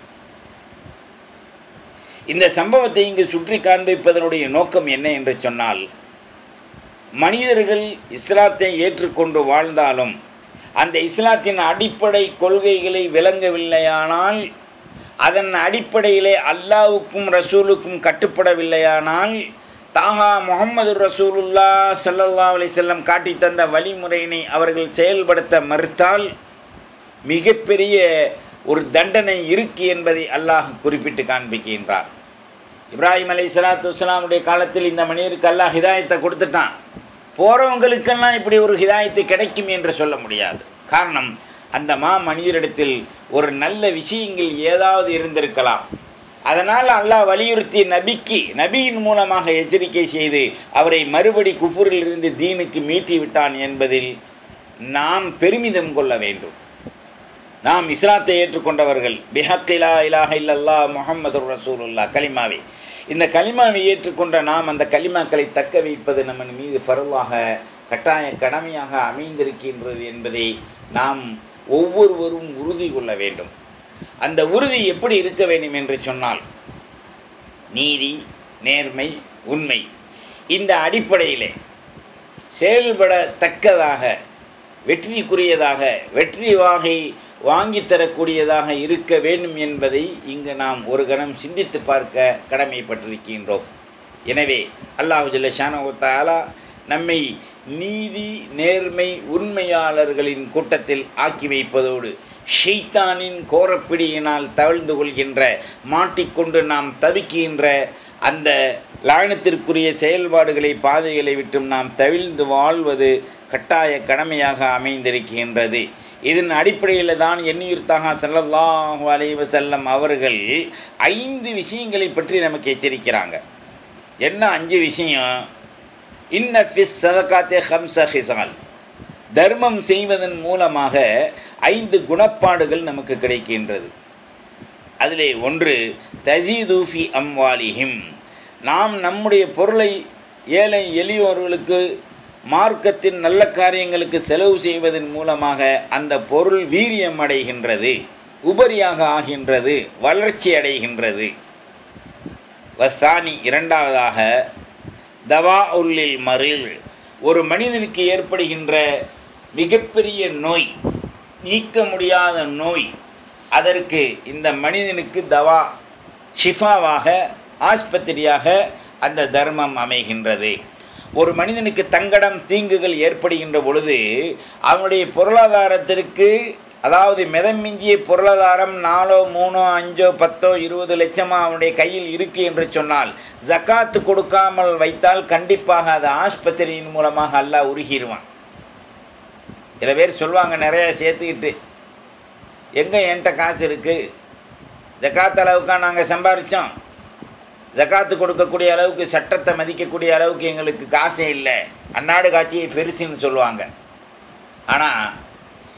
Speaker 1: இந்த சம்பவத்தை இங்கு சுற்றி காண்பிப்பதனுடைய நோக்கம் என்ன என்று சொன்னால் மனிதர்கள் இஸ்லாத்தை ஏற்றுக்கொண்டு வாழ்ந்தாலும் அந்த இஸ்லாத்தின் அடிப்படை கொள்கைகளை விளங்கவில்லையானால் அதன் அடிப்படையிலே அல்லாவுக்கும் ரசூலுக்கும் கட்டுப்படவில்லையானால் தாகா முகமது ரசூலுல்லா சல்லல்லா அலி செல்லம் காட்டி தந்த வழிமுறையினை அவர்கள் செயல்படுத்த மறுத்தால் மிகப்பெரிய ஒரு தண்டனை இருக்கு என்பதை அல்லாஹ் குறிப்பிட்டு காண்பிக்கின்றார் இப்ராஹிம் அலி சலாத்து வலாமுடைய காலத்தில் இந்த மனிதருக்கு அல்லாஹ் ஹிதாயத்தை கொடுத்துட்டான் போகிறவங்களுக்கெல்லாம் இப்படி ஒரு ஹிதாயத்து கிடைக்கும் என்று சொல்ல முடியாது காரணம் அந்த மா மனிதரிடத்தில் ஒரு நல்ல விஷயங்கள் ஏதாவது இருந்திருக்கலாம் அதனால் அல்லாஹ் வலியுறுத்தி நபிக்கு நபியின் மூலமாக எச்சரிக்கை செய்து அவரை மறுபடி குஃபூரில் இருந்து தீனுக்கு மீட்டி விட்டான் என்பதில் நாம் பெருமிதம் கொள்ள வேண்டும் நாம் இஸ்லாத்தை ஏற்றுக்கொண்டவர்கள் பிஹக்கிலா இலாஹ இல்லல்லா முகமது ரசூலுல்லா கலிமாவை இந்த கலிமாவை ஏற்றுக்கொண்ட நாம் அந்த கலிமாக்களை தக்க வைப்பது நம்ம மீது ஃபருளாக கட்டாய கடமையாக அமைந்திருக்கின்றது என்பதை நாம் ஒவ்வொருவரும் உறுதி கொள்ள வேண்டும் அந்த உறுதி எப்படி இருக்க வேண்டும் என்று சொன்னால் நீதி நேர்மை உண்மை இந்த அடிப்படையிலே செயல்படத்தக்கதாக வெற்றிக்குரியதாக வெற்றி வாகை வாங்கி தரக்கூடியதாக இருக்க வேண்டும் என்பதை இங்கு நாம் ஒரு கணம் சிந்தித்து பார்க்க கடமைப்பட்டிருக்கின்றோம் எனவே அல்லாஹு ஜல்ல ஷானோத்தாலா நம்மை நீதி நேர்மை உண்மையாளர்களின் கூட்டத்தில் ஆக்கி வைப்பதோடு ஷெய்தானின் கோரப்பிடியினால் தவிழ்ந்து கொள்கின்ற மாட்டிக்கொண்டு நாம் தவிக்கின்ற அந்த லாயனத்திற்குரிய செயல்பாடுகளை பாதைகளை விட்டும் நாம் தவிழ்ந்து வாழ்வது கட்டாய கடமையாக அமைந்திருக்கின்றது இதன் அடிப்படையில் தான் எண்ணியுர்த்தாக சல்லல்லாஹு அலைவ செல்லம் அவர்கள் ஐந்து விஷயங்களை பற்றி நமக்கு எச்சரிக்கிறாங்க என்ன அஞ்சு விஷயம் இன்ன ஃபிஸ் சதகாத்தே ஹம்ச ஹிசால் தர்மம் செய்வதன் மூலமாக ஐந்து குணப்பாடுகள் நமக்கு கிடைக்கின்றது அதிலே ஒன்று தசீதூஃபி அம்வாலிஹிம் நாம் நம்முடைய பொருளை ஏழை எளியோர்களுக்கு மார்க்கத்தின் நல்ல காரியங்களுக்கு செலவு செய்வதன் மூலமாக அந்த பொருள் வீரியம் அடைகின்றது உபரியாக ஆகின்றது வளர்ச்சி அடைகின்றது வசானி இரண்டாவதாக தவா உள்ளில் மறில் ஒரு மனிதனுக்கு ஏற்படுகின்ற மிகப்பெரிய நோய் நீக்க முடியாத நோய் அதற்கு இந்த மனிதனுக்கு தவா ஷிஃபாவாக ஆஸ்பத்திரியாக அந்த தர்மம் அமைகின்றது ஒரு மனிதனுக்கு தங்கடம் தீங்குகள் ஏற்படுகின்ற பொழுது அவனுடைய பொருளாதாரத்திற்கு அதாவது மிதமிஞ்சிய பொருளாதாரம் நாலோ மூணோ அஞ்சோ பத்தோ இருபது லட்சமோ அவனுடைய கையில் இருக்குது என்று சொன்னால் ஜக்காத்து கொடுக்காமல் வைத்தால் கண்டிப்பாக அது ஆஸ்பத்திரியின் மூலமாக அல்லாஹ் உருகிடுவான் சில பேர் சொல்லுவாங்க நிறையா சேர்த்துக்கிட்டு எங்கே என்கிட்ட காசு இருக்குது ஜக்காத் அளவுக்கா நாங்கள் சம்பாரித்தோம் ஜக்காத்து கொடுக்கக்கூடிய அளவுக்கு சட்டத்தை மதிக்கக்கூடிய அளவுக்கு எங்களுக்கு காசே இல்லை அன்னாடு காட்சியை பெருசுன்னு சொல்லுவாங்க ஆனால்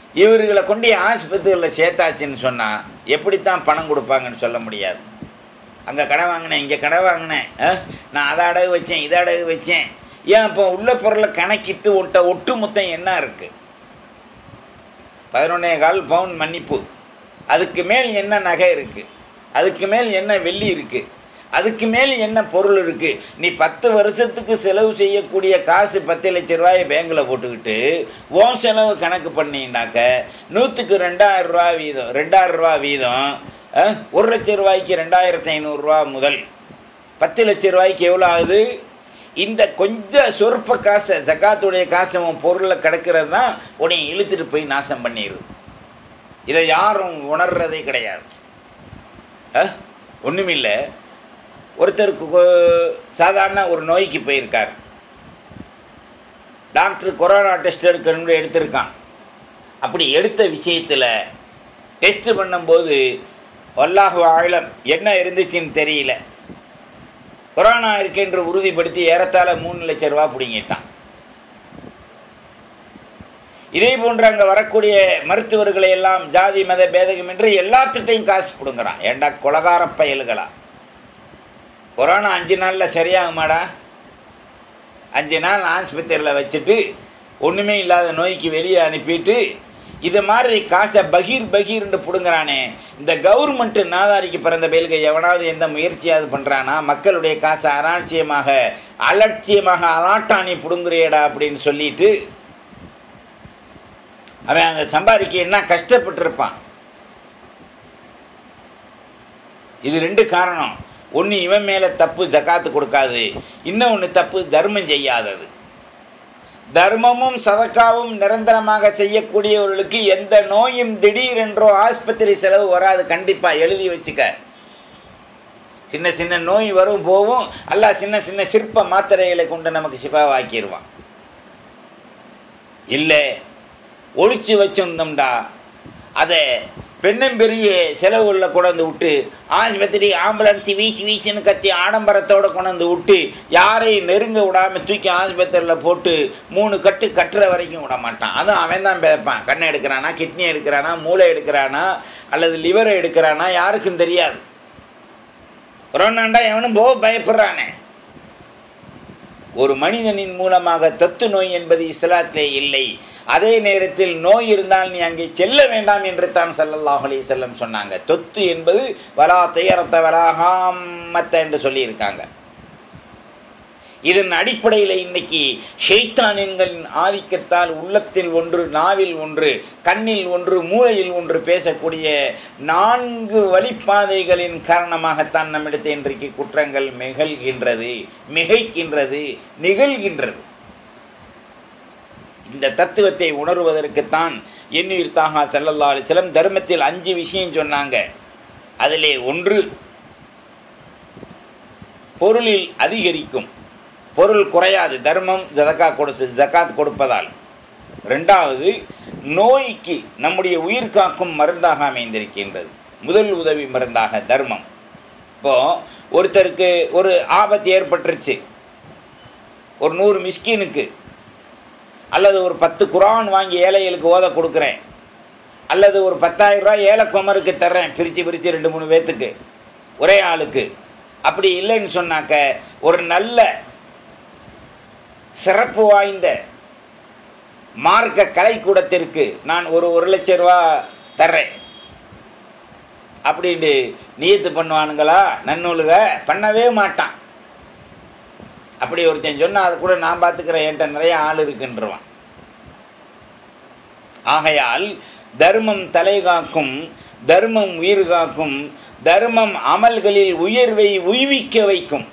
Speaker 1: இவர்களை கொண்டு ஆஸ்பத்திரியில் சேர்த்தாச்சுன்னு சொன்னால் எப்படித்தான் பணம் கொடுப்பாங்கன்னு சொல்ல முடியாது அங்கே கடை வாங்கினேன் இங்கே கடை வாங்கினேன் ஆ, நான் அதை அடகு வச்சேன் இதை அடகு வச்சேன் ஏன் இப்போ உள்ள பொருளை கணக்கிட்டு ஒட்ட ஒட்டு மொத்தம் என்ன இருக்குது பதினொன்னே கால் பவுன் மன்னிப்பு அதுக்கு மேல் என்ன நகை இருக்குது அதுக்கு மேல் என்ன வெள்ளி இருக்குது அதுக்கு மேல் என்ன பொருள் இருக்குது நீ பத்து வருஷத்துக்கு செலவு செய்யக்கூடிய காசு பத்து லட்ச ரூபாயை பேங்கில் போட்டுக்கிட்டு ஓன் செலவு கணக்கு பண்ணினாக்க நூற்றுக்கு ரெண்டாயிரம் ரூபா வீதம் ரெண்டாயிரம் ரூபா வீதம் அஹ், ஒரு லட்ச ரூபாய்க்கு ரெண்டாயிரத்தி ஐநூறுரூவா முதல் பத்து லட்ச ரூபாய்க்கு எவ்வளோ ஆகுது இந்த கொஞ்சம் சொற்ப காசை ஜக்காத்துடைய காசை உன் பொருளில் கிடக்கிறது தான் உன்னை இழுத்துட்டு போய் நாசம் பண்ணிடுது இதை யாரும் உணர்றதே கிடையாது ஒன்றுமில்லை ஒருத்தருக்கு கொ- சாதாரண ஒரு நோய்க்கு போயிருக்கார் டாக்டர் கொரோனா டெஸ்ட் எடுக்கணும்னு எடுத்திருக்கான் அப்படி எடுத்த விஷயத்தில் டெஸ்ட் பண்ணும்போது வல்லாஹு ஆழம் என்ன இருந்துச்சுன்னு தெரியல கொரோனா இருக்குன்ற உறுதிப்படுத்தி ஏறத்தாழ மூணு லட்ச ரூபா பிடிங்கிட்டான் இதே போன்று அங்கே வரக்கூடிய மருத்துவர்களை எல்லாம் ஜாதி மத பேதகமின்றி எல்லாத்துட்டையும் காசு பிடுங்குறான் ஏண்டா கொலகார பயல்களா கொரோனா அஞ்சு நாளில் சரியாகுமாடா அஞ்சு நாள் ஆஸ்பத்திரியில் வச்சுட்டு ஒன்றுமே இல்லாத நோய்க்கு வெளியே அனுப்பிட்டு இது மாதிரி காசை பகீர் பகீர்னு பிடுங்குறானே இந்த கவர்மெண்ட்டு நாதாரிக்கு பிறந்த பயலுக்கு எவனாவது எந்த முயற்சியாவது பண்ணுறானா மக்களுடைய காசை அராட்சியமாக அலட்சியமாக அலாட்டானி பிடுங்குறியடா அப்படின்னு சொல்லிட்டு அவன் அங்கே சம்பாதிக்க என்ன கஷ்டப்பட்டிருப்பான் இது ரெண்டு காரணம் ஒன்று இவன் மேலே தப்பு ஜக்காத்து கொடுக்காது இன்னொன்று தப்பு தர்மம் செய்யாதது தர்மமும் சதக்காவும் நிரந்தரமாக செய்யக்கூடியவர்களுக்கு எந்த நோயும் திடீரென்றோ ஆஸ்பத்திரி செலவு வராது கண்டிப்பாக எழுதி வச்சுக்க சின்ன சின்ன நோய் வரும் போவும் அல்லாஹ் சின்ன சின்ன சிற்ப மாத்திரைகளை கொண்டு நமக்கு சிபாவாக்கிடுவான் இல்லை ஒழிச்சு வச்சிருந்தோம்டா அதை பெண்ணும் பெரிய செலவுள்ள கொண்டாந்து விட்டு ஆஸ்பத்திரி ஆம்புலன்ஸ் வீச்சு வீச்சுன்னு கத்தி ஆடம்பரத்தோடு கொண்டாந்து விட்டு யாரையும் நெருங்க விடாமல் தூக்கி ஆஸ்பத்திரியில் போட்டு மூணு கட்டு கட்டுற வரைக்கும் விட மாட்டான் அதுவும் அவன் தான் பேப்பான் கண்ணை எடுக்கிறானா கிட்னி எடுக்கிறானா மூளை எடுக்கிறானா அல்லது லிவரை எடுக்கிறானா யாருக்கும் தெரியாது கொரோனாண்டா எவனும் போக பயப்படுறானே ஒரு மனிதனின் மூலமாக தொத்து நோய் என்பது இஸ்லாத்திலே இல்லை அதே நேரத்தில் நோய் இருந்தால் நீ அங்கே செல்ல வேண்டாம் என்று தான் ஸல்லல்லாஹு அலைஹி வஸல்லம் சொன்னாங்க தொத்து என்பது வலா துயரத்த வலாகாமத்த என்று சொல்லியிருக்காங்க இதன் அடிப்படையில் இன்னைக்கு ஷெய்தானின்களின் ஆதிக்கத்தால் உள்ளத்தில் ஒன்று நாவில் ஒன்று கண்ணில் ஒன்று மூளையில் ஒன்று பேசக்கூடிய நான்கு வழிப்பாதைகளின் காரணமாகத்தான் நம்மிடத்தில் இன்றைக்கு குற்றங்கள் நிகழ்கின்றது மிகைக்கின்றது நிகழ்கின்றது இந்த தத்துவத்தை உணர்வதற்குத்தான் எண்ணுயிர் தாகா செல்லல்லா அலிஸ்லம் தர்மத்தில் அஞ்சு விஷயம் சொன்னாங்க அதிலே ஒன்று பொருளில் அதிகரிக்கும் பொருள் குறையாது தர்மம் ஜதக்கா கொடுத்து ஜக்காத் கொடுப்பதால் ரெண்டாவது நோய்க்கு நம்முடைய உயிர் காக்கும் மருந்தாக அமைந்திருக்கின்றது முதல் உதவி மருந்தாக தர்மம் இப்போது ஒருத்தருக்கு ஒரு ஆபத்து ஏற்பட்டுருச்சு ஒரு நூறு மிஸ்கினுக்கு அல்லது ஒரு பத்து குரான் வாங்கி ஏழைகளுக்கு ஓத கொடுக்குறேன் அல்லது ஒரு பத்தாயிரம் ரூபாய் ஏழை குமருக்கு தர்றேன் பிரித்து பிரித்து ரெண்டு மூணு பேர்த்துக்கு ஒரே ஆளுக்கு அப்படி இல்லைன்னு சொன்னாக்க ஒரு நல்ல சிறப்பு வாய்ந்த மார்க்க கலைக்கூடத்திற்கு நான் ஒரு ஒரு லட்ச ரூபா தர்றேன் அப்படின்ட்டு நியத்து பண்ணுவானுங்களா நன்னூலுக பண்ணவே மாட்டான் அப்படி ஒருத்தன் சொன்னால் அது கூட நான் பார்த்துக்கிறேன் என்கிட்ட நிறைய ஆள் இருக்குன்றவான் ஆகையால் தர்மம் தலை காக்கும் தர்மம் உயிர் காக்கும் தர்மம் அமல்களில் உயர்வை உய்விக்க வைக்கும்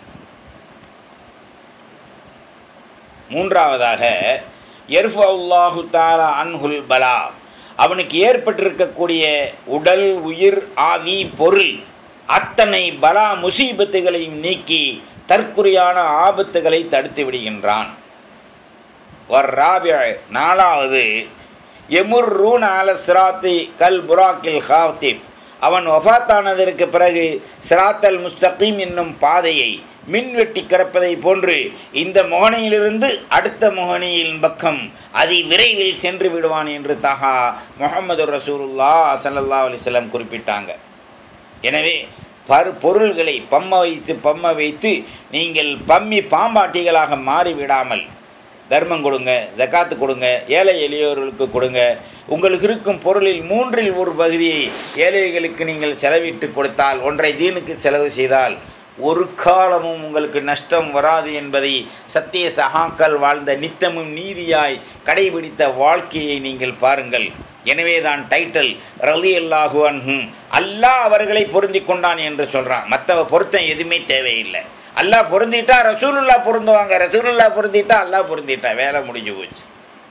Speaker 1: மூன்றாவதாக எர்ஃபுல்லாஹு தாலா அன்ஹுல் பலா அவனுக்கு ஏற்பட்டிருக்கக்கூடிய உடல் உயிர் ஆவி பொருள் அத்தனை பலா முசீபத்துகளையும் நீக்கி தற்குறியான ஆபத்துகளை தடுத்து விடுகின்றான் ஒரு ராபிய நாலாவது எமுர் ரூன் அல சிராத்தி கல் புராக்கில் ஹாத்திஃப் அவன் வஃபாத்தானதற்கு பிறகு சிராத்தல் முஸ்தகீம் என்னும் பாதையை மின்வெட்டி கிடப்பதை போன்று இந்த முகனையிலிருந்து அடுத்த முகனையின் பக்கம் அதி விரைவில் சென்று விடுவான் என்று தகா முகமது ரசூலுல்லா சல்லல்லா அலிஸ்லாம் குறிப்பிட்டாங்க எனவே பரு பொருள்களை பம்ம வைத்து பம்ம வைத்து நீங்கள் பம்மி பாம்பாட்டிகளாக மாறிவிடாமல் தர்மம் கொடுங்க ஜக்காத்து கொடுங்க ஏழை எளியோர்களுக்கு கொடுங்க உங்களுக்கு இருக்கும் பொருளில் மூன்றில் ஒரு பகுதியை ஏழைகளுக்கு நீங்கள் செலவிட்டு கொடுத்தால் ஒன்றை தீனுக்கு செலவு செய்தால் ஒரு காலமும் உங்களுக்கு நஷ்டம் வராது என்பதை சத்திய சகாக்கள் வாழ்ந்த நித்தமும் நீதியாய் கடைபிடித்த வாழ்க்கையை நீங்கள் பாருங்கள் எனவேதான் டைட்டில் ரலி அல்லாஹு அன்ஹும் அல்லாஹ் அவர்களை பொருந்தி கொண்டான் என்று சொல்கிறான் மற்றவ பொருத்தம் எதுவுமே தேவையில்லை அல்லாஹ் பொருந்திட்டா ரசூலுல்லா பொருந்துவாங்க ரசூலுல்லா பொருந்திட்டா அல்லாஹ் பொருந்திட்டா வேலை முடிஞ்சு போச்சு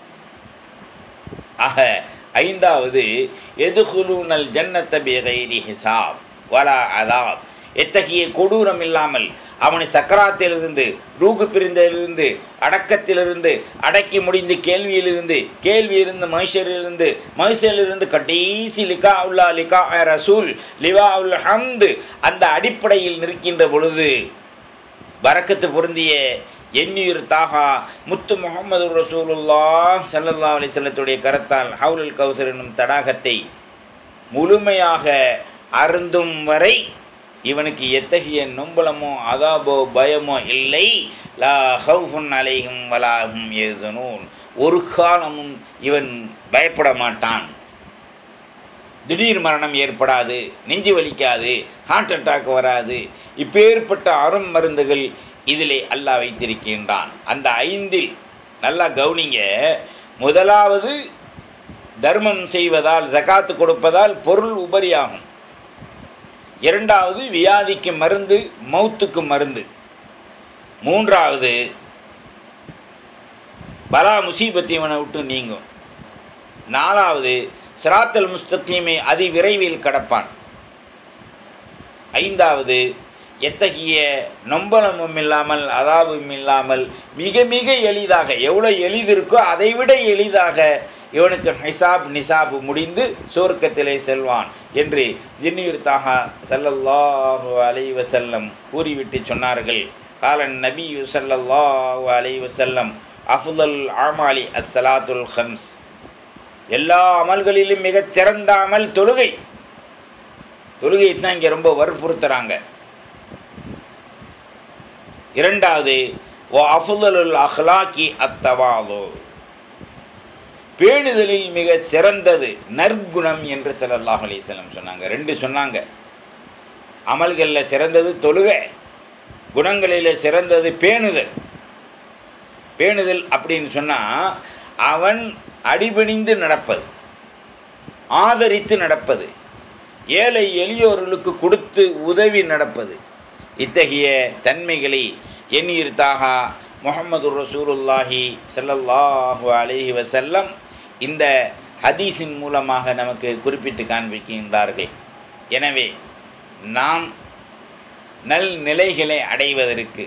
Speaker 1: ஆக ஐந்தாவது எதுகுலூனல் ஜன்னத்த பிகைரி ஹிசாப் வலா அதாப் எத்தகைய கொடூரம் இல்லாமல் அவனை சக்கராத்திலிருந்து ரூகு பிரிந்ததிலிருந்து அடக்கத்திலிருந்து அடக்கி முடிந்து கேள்வியிலிருந்து கேள்வியிலிருந்து மனுஷரிலிருந்து மனுஷரிலிருந்து கடைசி லிகா உல்லா லிகா ரசூல் லிவா உல் ஹம்து அந்த அடிப்படையில் நிற்கின்ற பொழுது பறக்கத்து பொருந்திய எண்ணியூர் தாகா முத்து முகமது ரசூலுல்லா சல்லல்லா அலி செல்லத்துடைய கரத்தால் ஹவுலுல் கௌசர் என்னும் தடாகத்தை முழுமையாக அருந்தும் வரை இவனுக்கு எத்தகைய நொம்பலமோ அதாபோ பயமோ இல்லை லா ஹவுஃபுன் அலைஹும் வலாஹும் ஏசனூன் ஒரு காலமும் இவன் பயப்பட மாட்டான் திடீர் மரணம் ஏற்படாது நெஞ்சு வலிக்காது ஹார்ட் அட்டாக் வராது இப்பேற்பட்ட அரும் மருந்துகள் இதிலே அல்லாஹ் வைத்திருக்கின்றான் அந்த ஐந்தில் நல்லா கவனிங்க முதலாவது தர்மம் செய்வதால் ஜகாத்து கொடுப்பதால் பொருள் உபரியாகும் இரண்டாவது வியாதிக்கு மருந்து மௌத்துக்கு மருந்து மூன்றாவது பலா முசீபத் இவனை விட்டு நீங்கும் நாலாவது சிராத்தல் முஸ்தகீமை அதி விரைவில் கடப்பான் ஐந்தாவது எத்தகைய நொம்பலமும் இல்லாமல் அதாபும் இல்லாமல் மிக மிக எளிதாக எவ்வளோ எளிது இருக்கோ அதை விட எளிதாக இவனுக்கு ஹிசாப் நிசாப் முடிந்து சுவர்க்கத்திலே செல்வான் என்று ஜின்னியூர் தாகா சல்லல்லாஹு அலை வசல்லம் கூறிவிட்டு சொன்னார்கள் காலன் நபி சல்லல்லாஹு அலை வசல்லம் அஃதுல் ஆமாலி அஸ்ஸலாத்துல் ஹம்ஸ் எல்லா அமல்களிலும் மிகச் சிறந்த அமல் தொழுகை தொழுகை தான் இங்கே ரொம்ப வற்புறுத்துறாங்க இரண்டாவது ஓ அஃதுல் அஹ்லாக்கி அத்தவாதோ பேணுதலில் மிக சிறந்தது நற்குணம் என்று சல்லல்லாஹ் அலிஸ்லம் சொன்னாங்க ரெண்டு சொன்னாங்க அமல்களில் சிறந்தது தொழுகை குணங்களில் சிறந்தது பேணுதல் பேணுதல் அப்படின்னு சொன்னால் அவன் அடிபணிந்து நடப்பது ஆதரித்து நடப்பது ஏழை எளியோர்களுக்கு கொடுத்து உதவி நடப்பது இத்தகைய தன்மைகளை எண்ணியிருத்தாகா முகமது ரசூலுல்லாஹி சல்லல்லாஹு அலைஹி வசல்லம் இந்த ஹதீஸின் மூலமாக நமக்கு குறிப்பிட்டு காண்பிக்கின்றார்கள் எனவே நாம் நல் நிலைகளை அடைவதற்கு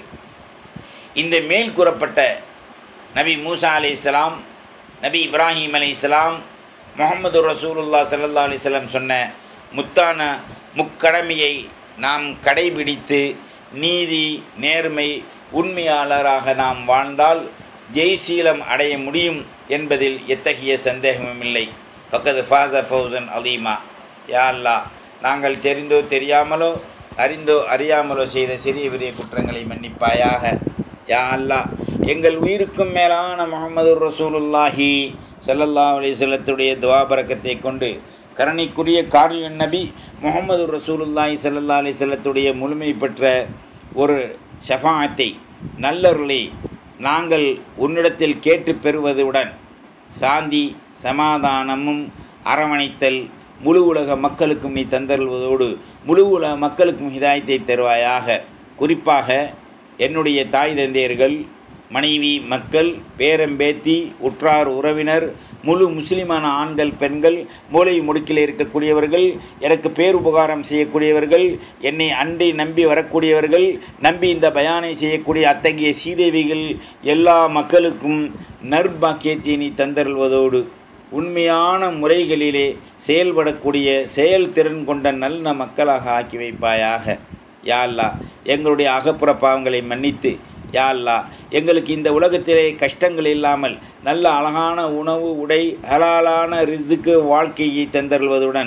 Speaker 1: இந்த மேல் கூறப்பட்ட நபி மூசா அலி இஸ்லாம் நபி இப்ராஹிம் அலி இஸ்லாம் முகமது ரசூலுல்லா சல்லா அலிஸ்லாம் சொன்ன முத்தான முக்கடமையை நாம் கடைபிடித்து நீதி நேர்மை உண்மையாளராக நாம் வாழ்ந்தால் ஜெய்சீலம் அடைய முடியும் என்பதில் எத்தகைய சந்தேகமும் இல்லை ஃபக்கது ஃபாத ஃபௌசன் அலீமா யா அல்லா நாங்கள் தெரிந்தோ தெரியாமலோ அறிந்தோ அறியாமலோ செய்த சிறிய பெரிய குற்றங்களை மன்னிப்பாயாக யா அல்லா எங்கள் உயிருக்கும் மேலான முகமது ரசூலுல்லாஹி சல்லல்லா அலி செல்லத்துடைய துவாபரக்கத்தை கொண்டு கரணிக்குரிய காரியன் நபி முகமது ரசூலுல்லாஹி சல்லல்லா அலி செல்லத்துடைய முழுமை பெற்ற ஒரு ஷஃபாத்தை நல்லருளை நாங்கள் உன்னிடத்தில் கேட்டு பெறுவதுடன் சாந்தி சமாதானமும் அரவணைத்தல் முழு உலக மக்களுக்கும் நீ தந்தருள்வதோடு முழு உலக மக்களுக்கும் ஹிதாயத்தை தருவாயாக குறிப்பாக என்னுடைய தாய் தந்தையர்கள் மனைவி மக்கள் பேரம்பேத்தி உற்றார் உறவினர் முழு முஸ்லிமான ஆண்கள் பெண்கள் மூளை முடுக்கில் இருக்கக்கூடியவர்கள் எனக்கு பேருபகாரம் செய்யக்கூடியவர்கள் என்னை அண்டை நம்பி வரக்கூடியவர்கள் நம்பி இந்த பயானை செய்யக்கூடிய அத்தகைய சீதேவிகள் எல்லா மக்களுக்கும் நற்பாக்கியத்தை நீ தந்தருள்வதோடு உண்மையான முறைகளிலே செயல்படக்கூடிய செயல்திறன் கொண்ட நல்ல மக்களாக ஆக்கி வைப்பாயாக யா அல்லா எங்களுடைய அகப்புற பாவங்களை மன்னித்து யா அல்லா எங்களுக்கு இந்த உலகத்திலே கஷ்டங்கள் இல்லாமல் நல்ல அழகான உணவு உடை ஹலாலான ரிஸுக்கு வாழ்க்கையை தந்தருள்வதுடன்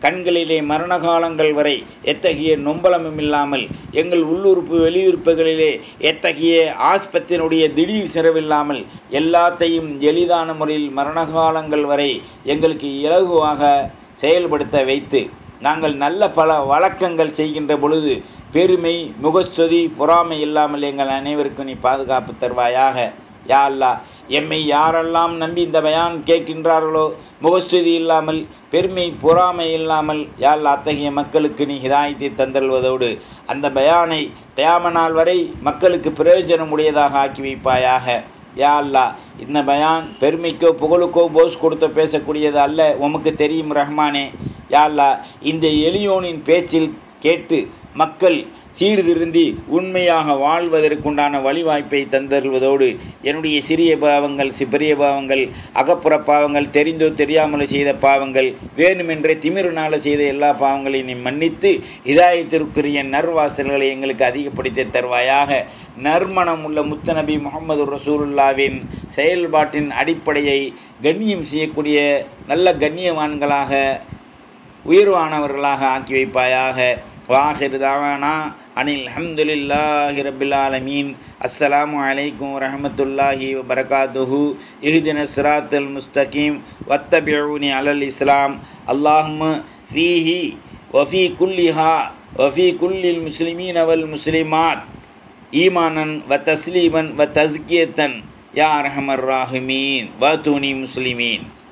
Speaker 1: கண்களிலே மரண காலங்கள் வரை எத்தகைய நொம்பலமும் இல்லாமல் எங்கள் உள்ளுறுப்பு வெளியுறுப்புகளிலே எத்தகைய ஆஸ்பத்தினுடைய திடீர் செலவில்லாமல் எல்லாத்தையும் எளிதான முறையில் மரண காலங்கள் வரை எங்களுக்கு இலகுவாக செயல்படுத்த வைத்து நாங்கள் நல்ல பல வழக்கங்கள் செய்கின்ற பொழுது பெருமை முகஸ்துதி பொறாமை இல்லாமல் எங்கள் அனைவருக்கும் நீ பாதுகாப்பு தருவாயாக யா அல்லா எம்மை யாரெல்லாம் நம்பி இந்த பயான் கேட்கின்றார்களோ முகஸ்துதி இல்லாமல் பெருமை பொறாமை இல்லாமல் யாழ் அத்தகைய மக்களுக்கு நீ ஹிதாயத்தை தந்தல்வதோடு அந்த பயானை தயாம நாள் வரை மக்களுக்கு பிரயோஜனம் உடையதாக ஆக்கி வைப்பாயாக யா அல்லா இந்த பயான் பெருமைக்கோ புகழுக்கோ போஸ் கொடுத்து பேசக்கூடியது அல்ல உமக்கு தெரியும் ரஹ்மானே யா அல்லா இந்த எளியோனின் பேச்சில் கேட்டு மக்கள் சீர்திருந்தி உண்மையாக வாழ்வதற்குண்டான வழிவாய்ப்பை தந்தருவதோடு என்னுடைய சிறிய பாவங்கள் சி- பெரிய பாவங்கள் அகப்புற பாவங்கள் தெரிந்தோ தெரியாமலோ செய்த பாவங்கள் வேணுமென்றே திமிருனால செய்த எல்லா பாவங்களையும் நீ மன்னித்து இதாயத்திற்குரிய நர்வாசல்களை எங்களுக்கு அதிகப்படுத்தி தருவாயாக நறுமணம் உள்ள முத்தநபி முகமது ரசூலுல்லாவின் செயல்பாட்டின் அடிப்படையை கண்ணியம் செய்யக்கூடிய நல்ல கண்ணியவான்களாக உயர்வானவர்களாக ஆக்கி வைப்பாயாக வாஹிர் தாவானா அனில் அஹமதுல்லாஹி ரபில் ஆலமீன் அஸ்ஸலாமு அலைக்கும் வரஹமத்துல்லாஹி வபரகாத்துஹு இஹ்தின சிராத்தல் முஸ்தகீம் வத்தபியூனி அலல் இஸ்லாம் அல்லாஹும்ம ஃபீஹி வஃபி குல்லிஹா வஃபி குல்லில் முஸ்லிமீன் அவல் முஸ்லிமாத் ஈமானன் வ தஸ்லீமன் வ தஸ்கியத்தன் யா அரஹமர் ராஹிமீன் வ துனி முஸ்லிமீன்